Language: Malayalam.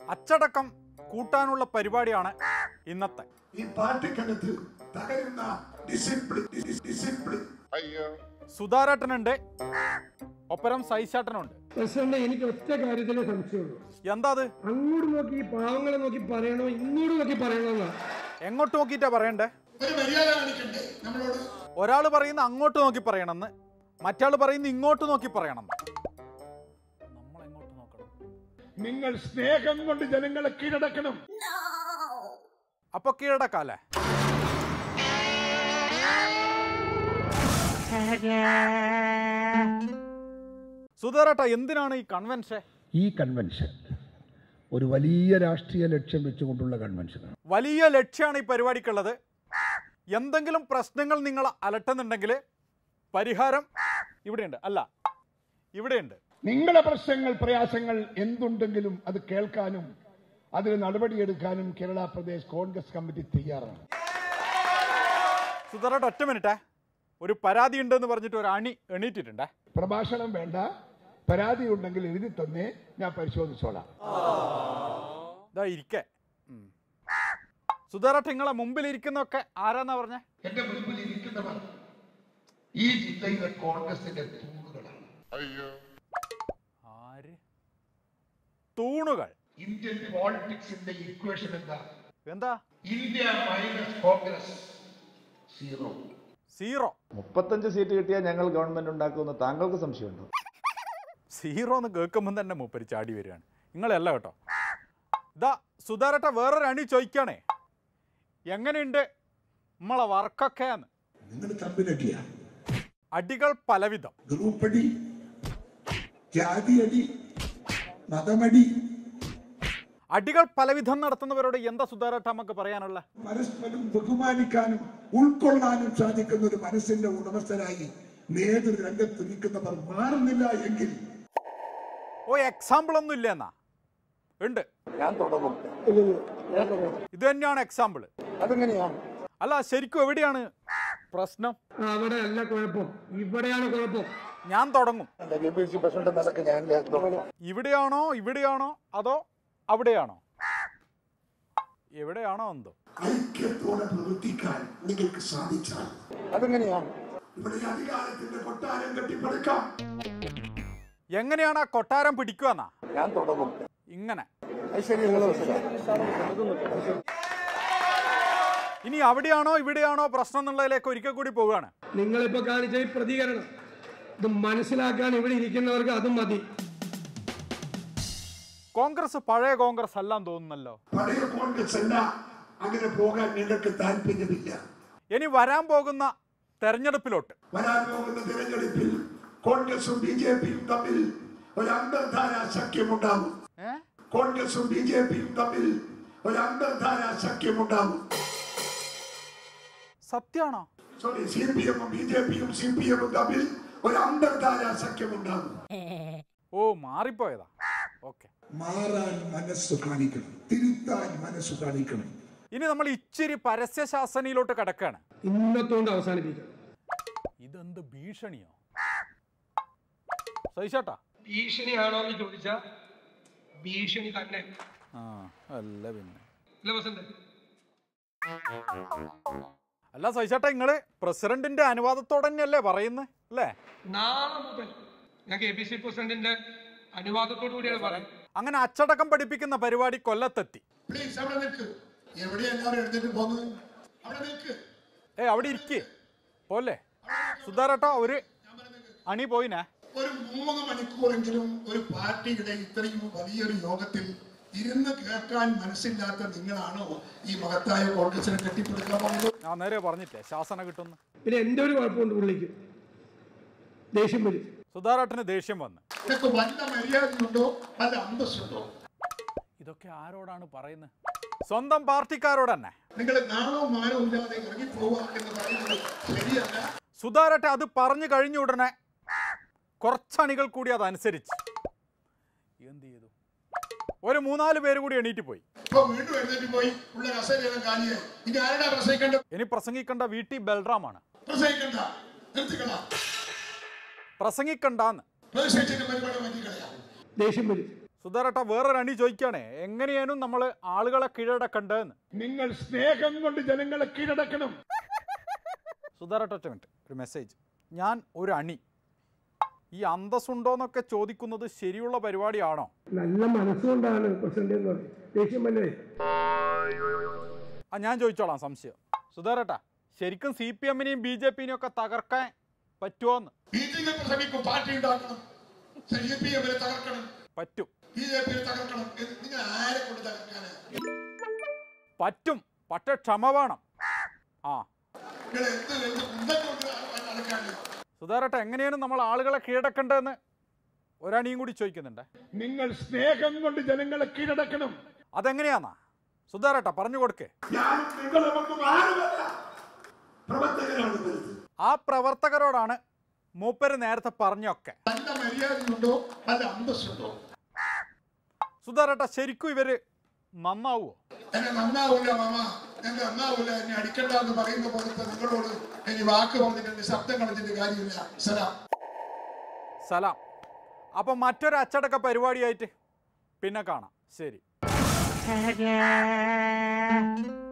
അച്ചടക്കം കൂട്ടാനുള്ള പരിപാടിയാണ് ഇന്നത്തെ ഈ പാർട്ടിക്കകത്ത് തകരുന്ന ഡിസിപ്ലിൻ ഡിസിപ്ലിൻ സുധാരേട്ടനുണ്ട് ഒപ്പരം സൈശാട്ടനുണ്ട് പ്രസിഡന്റ് എനിക്ക് ഒറ്റ കാര്യത്തിലെ സംശയമുള്ളൂ എന്താ അത് അങ്ങോട്ട് നോക്കി ഈ പാവങ്ങളെ നോക്കി പറയണോ ഇങ്ങോട്ട് നോക്കി പറയണോ എന്നാ എങ്ങോട്ട് നോക്കിയിട്ടാ പറയണ്ടേ ഒരു മര്യാദ കാണിക്കണ്ടേ നമ്മളോട് ഒരാൾ പറയുന്ന അങ്ങോട്ട് നോക്കി പറയണമെന്ന് മറ്റാൾ പറയുന്ന ഇങ്ങോട്ട് നോക്കി പറയണമെന്ന് നമ്മൾ എങ്ങോട്ട് നോക്കണം നിങ്ങൾ സ്നേഹം കൊണ്ട് ജനങ്ങളെ കീഴടക്കണം അപ്പൊ കീഴടക്കാല്ലേ സുധാരേട്ട എന്തിനാണ് ഈ കൺവെൻഷൻ ഈ കൺവെൻഷൻ ഒരു വലിയ രാഷ്ട്രീയ ലക്ഷ്യം വെച്ചുകൊണ്ടുള്ള കൺവെൻഷനാണ് വലിയ ലക്ഷ്യമാണ് ഈ പരിപാടിക്കുള്ളത് എന്തെങ്കിലും പ്രശ്നങ്ങൾ നിങ്ങൾ അലട്ടുന്നുണ്ടെങ്കിൽ പരിഹാരം ഇവിടെയുണ്ട് അല്ല ഇവിടെയുണ്ട് നിങ്ങളുടെ പ്രശ്നങ്ങൾ പ്രയാസങ്ങൾ എന്തുണ്ടെങ്കിലും അത് കേൾക്കാനും അതിന് നടപടിയെടുക്കാനും കേരള പ്രദേശ് കോൺഗ്രസ് കമ്മിറ്റി തയ്യാറാണ് സുധാരേട്ട ഒറ്റ മിനിറ്റേ ഒരു പരാതി ഉണ്ടെന്ന് പറഞ്ഞിട്ട് ഒരു അണി എണീറ്റിട്ടുണ്ടേ പ്രഭാഷണം വേണ്ട പരാതി ഉണ്ടെങ്കിൽ എഴുതി തന്നെ ഞാൻ പരിശോധിച്ചോളാം ഇതാ ഇരിക്കേ ഉം. സുധാരേട്ട നിങ്ങളെ മുമ്പിൽ ഇരിക്കുന്നൊക്കെ ആരാന്നാ പറഞ്ഞേ എന്റെ മുൻപിൽ ഇരിക്കുന്നവർ ഈ ജില്ലയിലെ കോൺഗ്രസിന്റെ തൂണുകളാണ് ആര് തൂണുകൾ ഇന്ത്യൻ പോളിറ്റിക്സിന്റെ ഇക്വേഷൻ എന്താ എന്താ India minus Congress zero zero മുപ്പത്തഞ്ച് സീറ്റ് കിട്ടിയാൽ ഞങ്ങൾ ഗവൺമെന്റ് ഉണ്ടാക്കുമെന്ന് താങ്കൾക്ക് സംശയമുണ്ടോ സീറോ എന്ന് കേൾക്കുമ്പോൾ തന്നെ മൂപ്പര് ചാടി വരികയാണ് നിങ്ങളല്ല കേട്ടോ ഇതാ സുധാരേട്ട വേറൊരു അണി ചോദിക്കുകയാണേ എങ്ങനെയുണ്ട് നമ്മളെ വർക്കൊക്കെ എന്ന് നിങ്ങൾ തമ്മിലടിയ അടികൾ പലവിധം ഗ്രൂപ്പടി ജാതിയടി മതമടി അടികൾ പലവിധം നടത്തുന്നവരോട് എന്താ സുധാരേട്ട നമുക്ക് പറയാനുള്ള പരസ്പരം ബഹുമാനിക്കാനും ഉൾക്കൊള്ളാനും സാധിക്കുന്ന ഒരു മനസ്സിന്റെ ഉടമസ്ഥരായി നേതൃരംഗത്ത് നിൽക്കുന്നവർ മാറുന്നില്ല എങ്കിൽ ഓ എക്സാമ്പിൾ ഒന്നും ഇല്ല എന്നാ ഉണ്ട് ഇത് തന്നെയാണ് എക്സാമ്പിൾ അല്ല ശരിക്കും എവിടെയാണ് പ്രശ്നം അവിടെ അല്ല കുഴപ്പം ഇവിടെയാണ് കുഴപ്പം ഞാൻ തുടങ്ങും ഇവിടെയാണോ ഇവിടെയാണോ അതോ അവിടെയാണോ എവിടെയാണോ എന്തോ ഐക്യത്തോടെ പ്രവർത്തിക്കാൻ നിങ്ങൾക്ക് സാധിച്ചാൽ ഇവിടെ അധികാരത്തിന്റെ കൊട്ടാരം കെട്ടിപ്പടുക്കാം എങ്ങനെയാണ് ആ കൊട്ടാരം പിടിക്കുക എന്നാ ഇങ്ങനെ ഇനി അവിടെയാണോ ഇവിടെയാണോ പ്രശ്നം എന്നുള്ളതിലേക്ക് ഒരിക്കൽ കൂടി പോവുകയാണ് നിങ്ങളിപ്പോ കാണിച്ച ഈ പ്രതികരണം ഇത് മനസ്സിലാക്കാൻ ഇവിടെ ഇരിക്കുന്നവർക്ക് അതും മതി കോൺഗ്രസ് പഴയ കോൺഗ്രസ് എല്ലാം തോന്നുന്നല്ലോ പഴയ കോൺഗ്രസ് അല്ല അങ്ങനെ പോകാൻ നിങ്ങൾക്ക് താല്പര്യമില്ല ഇനി വരാൻ പോകുന്ന തെരഞ്ഞെടുപ്പിലോട്ട് വരാൻ പോകുന്ന തിരഞ്ഞെടുപ്പിൽ കോൺഗ്രസും ബി ജെ പിയും തമ്മിൽ ഒരു അന്തർധാര സഖ്യമുണ്ടാവും ഏ കോൺഗ്രസും ബി ജെ പിയും തമ്മിൽ ഒരു അന്തർധാര സഖ്യമുണ്ടാവും സത്യമാണോ സോറി സി പി എമ്മും ബി ജെ പിയും സി പി എമ്മും തമ്മിൽ ഒരു അന്തർധാര സഖ്യമുണ്ടാകും ഓ മാറിപ്പോയതാ ഓക്കെ മാറാൻ മനസ്സ് കാണിക്കണം തിരുത്താൻ മനസ്സ് കാണിക്കണം ഇനി നമ്മൾ ഇച്ചിരി പരസ്യശാസനയിലോട്ട് കിടക്കാണ് ഇന്നത്തോണ്ട് അവസാനിപ്പിക്കാം ഇതെന്ത് ഭീഷണിയോ സഹിച്ചേട്ടാ ഭീഷണിയാണോ എന്ന് ചോദിച്ചാ ഭീഷണി തന്നെ ആ അല്ല പിന്നെ അല്ല വസന്ത് അല്ല സഹിച്ചേട്ടാ നിങ്ങള് പ്രസിഡന്റിന്റെ അനുവാദത്തോടെ തന്നെയല്ലേ പറയുന്നത് അല്ലേ നാളെ മുതൽ ഞാൻ കെ പി സി പ്രസിഡന്റിന്റെ അനുവാദത്തോടു കൂടിയാണ് പറയുന്നത് അങ്ങനെ അച്ചടക്കം പഠിപ്പിക്കുന്ന പരിപാടി കൊല്ലത്തെത്തി പ്ലീസ് അവിടെ നിൽക്ക് എവിടെ എല്ലാവരും എടുത്തിട്ട് പോകുന്നത് അവിടെ നിൽക്ക് ഏ അവിടെ ഇരിക്കേ പോലെ സുധാരേട്ടാ ഒരു അണി പോയിനെ ഒരു മൂന്ന് മണിക്കൂറെങ്കിലും ഒരു പാർട്ടിയുടെ ഇത്രയും വലിയൊരു യോഗത്തിൽ ഇരുന്ന് കേൾക്കാൻ മനസ്സില്ലാത്ത നിങ്ങളാണോ ഈ മഹത്തായ കോൺഗ്രസിനെ കെട്ടിപ്പടുക്കാൻ പോകുന്നത് ഞാൻ നേരെ പറഞ്ഞില്ലേ ശാസന കിട്ടുന്നു പിന്നെ എന്റെ ഒരു കുഴപ്പമുണ്ട് പുള്ളിക്ക് ദേഷ്യം വരും സുധാരേട്ടന് ദേഷ്യം വന്ന് ഇതൊക്കെ വല്ല മര്യാദയുണ്ടോ വല്ല അന്തസ്സുണ്ടോ ഇതൊക്കെ ആരോടാണ് പറയുന്നത് സ്വന്തം പാർട്ടിക്കാരോട് തന്നെ നിങ്ങൾ നാണോ മാനോ ഇല്ലാതെ ഇറങ്ങിപ്പോവുക എന്ന് പറയുന്നത് ശരിയല്ല സുധാരേട്ട അത് പറഞ്ഞു കഴിഞ്ഞ ഉടനെ കുറച്ചണികൾ കൂടി അതനുസരിച്ച് എന്ത് ചെയ്തു ഒരു മൂന്നാല് പേര് കൂടി എണീറ്റ് പോയി ഇപ്പൊ വീണ്ടും എഴുന്നേറ്റ് പോയി ഉള്ള കസേരയെല്ലാം കാലിയായി ഇനി ആരുടെ പ്രസംഗിക്കേണ്ട ഇനി പ്രസംഗിക്കേണ്ട വി ടി ബൽറാമാണ് പ്രസംഗിക്കണ്ട നിർത്തിക്കളാ പ്രസംഗിക്കണ്ടെന്ന് പ്രതിഷേധിച്ച പരിപാടി മാറ്റിക്കളയാ ദേഷ്യം വരും സുധാരേട്ട വേറൊരു അണി ചോദിക്കുകയാണേ എങ്ങനെയാനും നമ്മൾ ആളുകളെ കീഴടക്കണ്ടെന്ന് നിങ്ങൾ സ്നേഹം കൊണ്ട് ജനങ്ങളെ കീഴടക്കണം സുധാരേട്ട ഒറ്റ മിനിറ്റ് ഒരു മെസ്സേജ് ഞാൻ ഒരു അണി ഈ അന്തസ്സുണ്ടോന്നൊക്കെ ചോദിക്കുന്നത് ശരിയുള്ള പരിപാടിയാണോ നല്ല മനസ്സുകൊണ്ടാണ് പ്രസിഡന്റ് എന്ന് പറയും ദേഷ്യം വല്ലേ ആ ഞാൻ ചോദിച്ചോളാം സംശയം സുധാരേട്ടാ ശരിക്കും സി പി എമ്മിനെയും ബി ജെ പിനെയും ഒക്കെ തകർക്കാൻ പറ്റുമോന്ന് ബി ജെ പി പ്രസംഗിക്കും പാർട്ടി ഉണ്ടാക്കണം സി പി എമ്മിനെ തകർക്കണം പറ്റും ബി ജെ പിയെ തകർക്കണം എന്ന് നിങ്ങൾ ആരെ കൊണ്ട് തകർക്കാനാ പറ്റും പക്ഷെ ക്ഷമ വേണം ആ നിങ്ങൾ എന്ത് എന്ത് കുന്തം കൊണ്ട് നടക്കാനാ സുധാരേട്ട എങ്ങനെയാണ് നമ്മൾ ആളുകളെ കീഴടക്കേണ്ടതെന്ന് ഒരണിയും കൂടി ചോദിക്കുന്നുണ്ട് നിങ്ങൾ സ്നേഹം കൊണ്ട് ജനങ്ങളെ കീഴടക്കണം അതെങ്ങനെയാന്നാ സുധാരേട്ട പറഞ്ഞു കൊടുക്കേ ഞാനും നിങ്ങളുമൊന്നും ആരുമല്ല പ്രവർത്തകരാണ് വലുത് ആ പ്രവർത്തകരോടാണ് മൂപ്പര് നേരത്തെ പറഞ്ഞൊക്കെ നല്ല മര്യാദയുണ്ടോ നല്ല അന്തസ്സുണ്ടോ സുധാരേട്ട ശരിക്കും ഇവര് നന്നാവോ എന്നെ നന്നാവൂല മാമ എന്നെ നന്നാവൂല എന്നെ അടിക്കണ്ട എന്ന് പറയുന്ന പോലത്തെ നിങ്ങളോട് ഇനി വാക്ക് പറഞ്ഞിട്ട് ശബ്ദം കളഞ്ഞിട്ട് കാര്യമില്ല സലാം സലാം അപ്പം മറ്റൊരു അച്ചടക്ക പരിപാടിയായിട്ട് പിന്നെ കാണാം ശരി